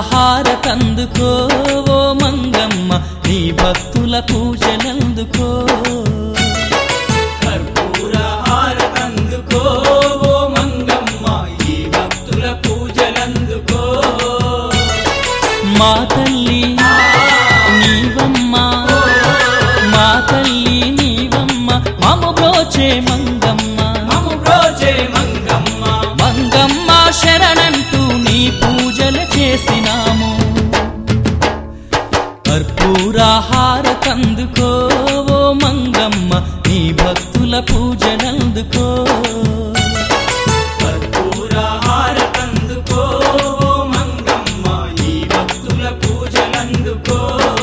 కర్పూరహారతందుకో ఓ మంగమ్మ నీ భక్తుల పూజలందుకో కర్పూర హారతందుకో ఓ మంగమ్మ ఈ భక్తుల పూజలందుకో మా తల్లి నీవమ్మ మా తల్లి నీవమ్మ మము బ్రోచే మంగమ్మ మము బ్రోచే మంగమ్మ మంగమ్మ శరణంటూ నీ పూజలు చేసినాము కర్పూరహారతందుకో ఓ మంగమ్మ నీ భక్తుల పూజలందుకో కర్పూర హారతందుకో ఓ మంగమ్మ ఈ భక్తుల పూజలందుకో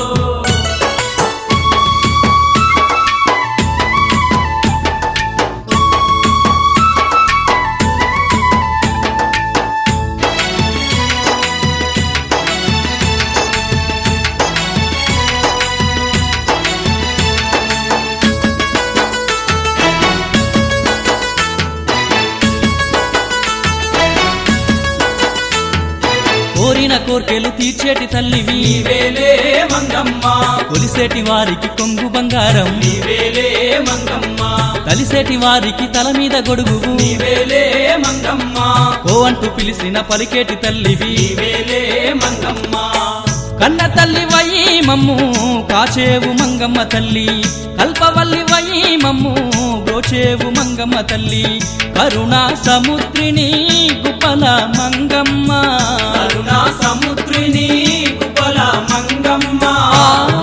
కోరిన కోర్కెలు తీర్చేటి తల్లివి నీవేలే మంగమ్మ కొలిసేటి వారికి కొంగు బంగారం నీవేలే మంగమ్మ కలిసేటి వారికి తల మీద గొడుగువు నీవేలే మంగమ్మ కో అంటూ పిలిచిన పలికేటి తల్లివి నీవేలే మంగమ్మ కన్న తల్లి వయి మమ్ము కాచేవు మంగమ్మ తల్లి కల్పవల్లి వయి మమ్ము గోచేవు మంగమ్మ తల్లి కరుణా సముద్రిని గుప్పల మంగమ్మ కరుణా సముద్రిని కుపల మంగమ్మ ఆ,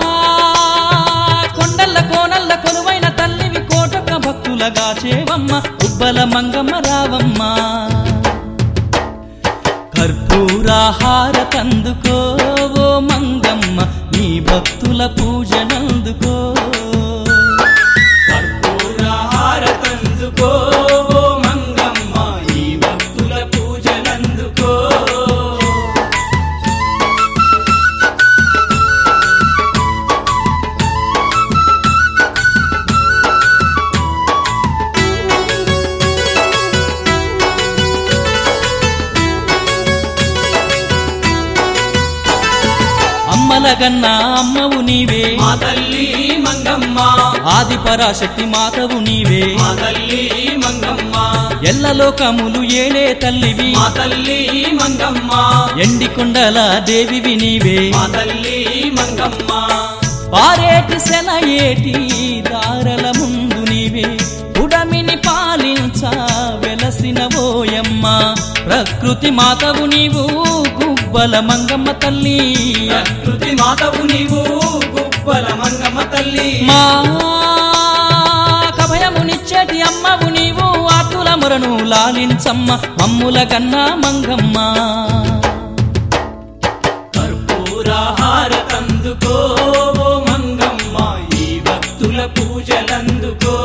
కొండల్ల కోనల్ల కొలువైన తల్లివి కోటక భక్తులగా చేవమ్మ ఉబ్బల మంగమ్మ రావమ్మ కర్పూరహారతందుకో ఓ మంగమ్మ నీ భక్తుల పూజనందుకో కర్పూర హారతందుకో ఓ మంగమ్మ ఈ భక్తుల పూజలందుకో అమ్మల గన్నా అమ్మవు నీవే మా తల్లి మంగమ్మ ఆది పరాశక్తి మాతవు నీవే మా తల్లి మంగమ్మ ఎల్లలోకములు ఏలే తల్లివి మా తల్లి మంగమ్మ ఎండి కొండల దేవివి నీవే మా తల్లి మంగమ్మ పారేటి సెలయేటి దారల ముందు నీవే ఉడమిని పాలించ వెలసిన ఓయమ్మ ప్రకృతి మాతవు నీవు గుబ్బల మంగమ్మ తల్లి ప్రకృతి మాతవు నీవు గుప్పల మంగమ్మ తల్లి మా కభయమునిచ్చేటి అమ్మవు నీవు ఆతుల మొరను లాలించమ్మ మమ్ముల కన్నా మంగమ్మ కర్పూర హారతందుకో ఓ మంగమ్మ ఈ భక్తుల పూజలందుకో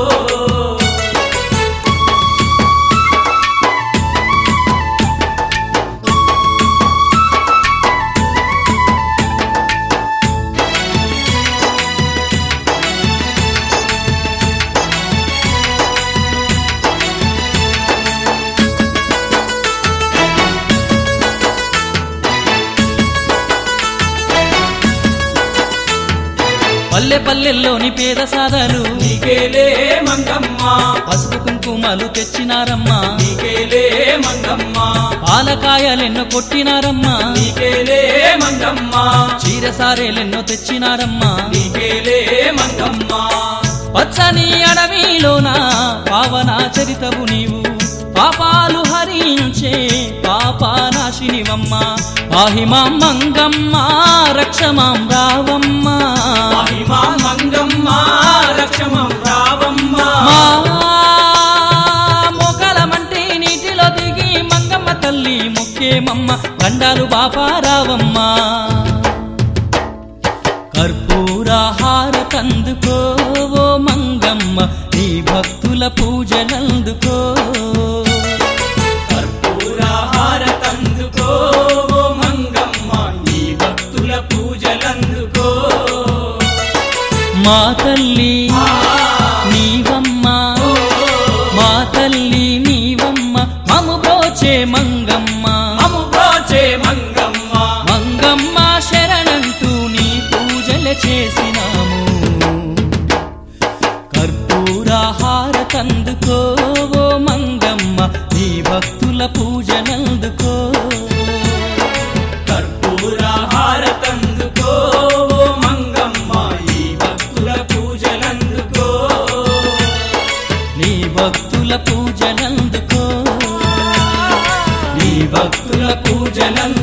పల్లె పల్లెల్లోని పేద సాదలు నీకేలే మంగమ్మ పసుపు కుంకుమలు తెచ్చినారమ్మా నీకేలే మంగమ్మ పాలకాయలెన్నో కొట్టినారమ్మా నీకేలే మంగమ్మ చీరసారేలెన్నో తెచ్చినారమ్మా నీకేలే మంగమ్మ పచ్చని అడవిలోన పావన చరితవు నీవు పాపాలు హరించే పాపానాశినివమ్మ పాహిమా మంగమ్మ రక్షమాం రావమ్మ మహిమా మంగమ్మ రక్షమం రావమ్మ మా మోకాలమంటే నీటిలో దిగి మంగమ్మ తల్లి ముఖ్యమమ్మ గండాలు బాపా రావమ్మ కర్పూరహారతందుకో ఓ మంగమ్మ నీ భక్తుల పూజలందుకో కర్పూర హారతందుకో ఓ మంగమ్మ ఈ భక్తుల పూజలందుకో మా తల్లి నీవమ్మ మా తల్లి నీవమ్మ మము బ్రోచే మంగమ్మ మము బ్రోచే మంగమ్మ మంగమ్మ చేసినాము కర్పూరాహారతందుకో ఓ మంగమ్మ నీ భక్తుల పూజనందుకో కర్పూరహారతందుకో ఓ మంగమ్మ ఈ భక్తుల పూజలందుకో నీ భక్తుల పూజనందుకో నీ భక్తుల పూజలందుకో